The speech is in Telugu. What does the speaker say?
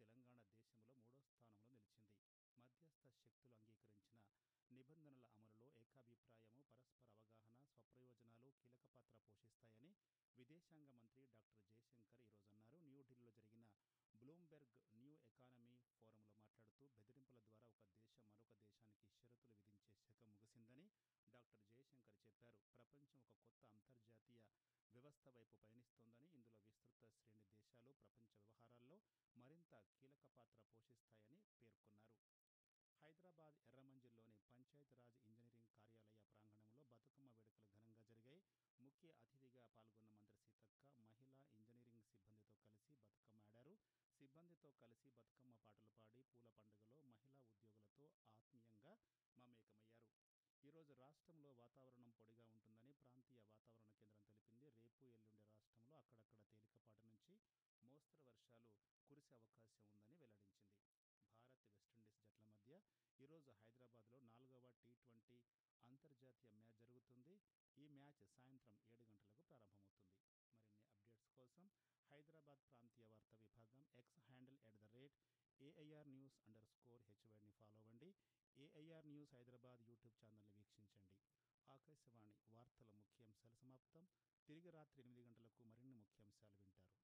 తెలంగాణ దేశంలో మూడో స్థానంలో నిలిచింది మధ్యస్థ శక్తులు అంగీకరించిన నిబంధనల అమలులో ఏకాభిప్రాయము పరస్పర అవగాహన స్వప్రయోజనాలు కీలక పాత్ర పోషిస్తాయని విదేశాంగ మంత్రి డాక్టర్ జయశంకర్ ఈరోజు అన్నారు న్యూఢిల్లీలో జరిగిన బ్లూంబెర్గ్ న్యూ ఎకానమీ ఫోరంలో మాట్లాడుతూ బెదిరింపుల ద్వారా ఒక దేశం మరొక దేశానికి షరతులు విధించే శకం ముగిసిందని డాక్టర్ జయశంకర్ చెప్పారు ప్రపంచం ఒక కొత్త అంతర్జాతీయ వ్యవస్థ వైపు పయనిస్తోందని ఇందులో విస్తృత శ్రేణి దేశాలు ప్రపంచ వ్యవహారాల్లో మరింత కీలక పాత్ర పోషిస్తాయని పేర్కొన్నారు హైదరాబాద్ ఎర్రమంజిల్లోని పంచాయతీరాజ్ ఇంజనీరింగ్ కార్యాలయ ప్రాంగణంలో బతుకమ్మ వేడుకలు ఘనంగా జరిగాయి ముఖ్య అతిథిగా పాల్గొన్న మంత్రి సీతక్క మహిళా ఇంజనీరింగ్ సిబ్బందితో కలిసి బతుకమ్మ ఆడారు సిబ్బందితో కలిసి బతుకమ్మ పాటలు పాడి పూల పండుగలో మహిళా ఉద్యోగులతో ఆత్మీయంగా మమేకమయ్యారు ఈరోజు రాష్ట్రంలో వాతావరణం పొడిగా ఉంటుందని ప్రాంతీయ వాతావరణ కేంద్రం తెలిపింది రేపు ఎల్లుండి రాష్ట్రంలో అక్కడక్కడ తేలికపాటి నుంచి మోస్తరు వర్షాలు కురిసే అవకాశం ఉందని వెల్లడించింది భారత్ వెస్టిండీస్ జట్ల మధ్య ఈరోజు హైదరాబాద్లో నాలుగవ టీ ట్వంటీ అంతర్జాతీయ మ్యాచ్ జరుగుతుంది ఈ మ్యాచ్ సాయంత్రం ఏడు గంటలకు ప్రారంభమవుతుంది మరిన్ని అప్డేట్స్ కోసం హైదరాబాద్ ప్రాంతీయ వార్తా విభాగం X handle at the rate AIR news underscore హెచ్వైడ్ని ఫాలో అవ్వండి ఏఐఆర్ న్యూస్ హైదరాబాద్ యూట్యూబ్ ఛానల్ని వీక్షించండి ఆకాశవాణి వార్తల ముఖ్యాంశాలు సమాప్తం తిరిగి రాత్రి ఎనిమిది గంటలకు మరిన్ని ముఖ్యాంశాలు వింటారు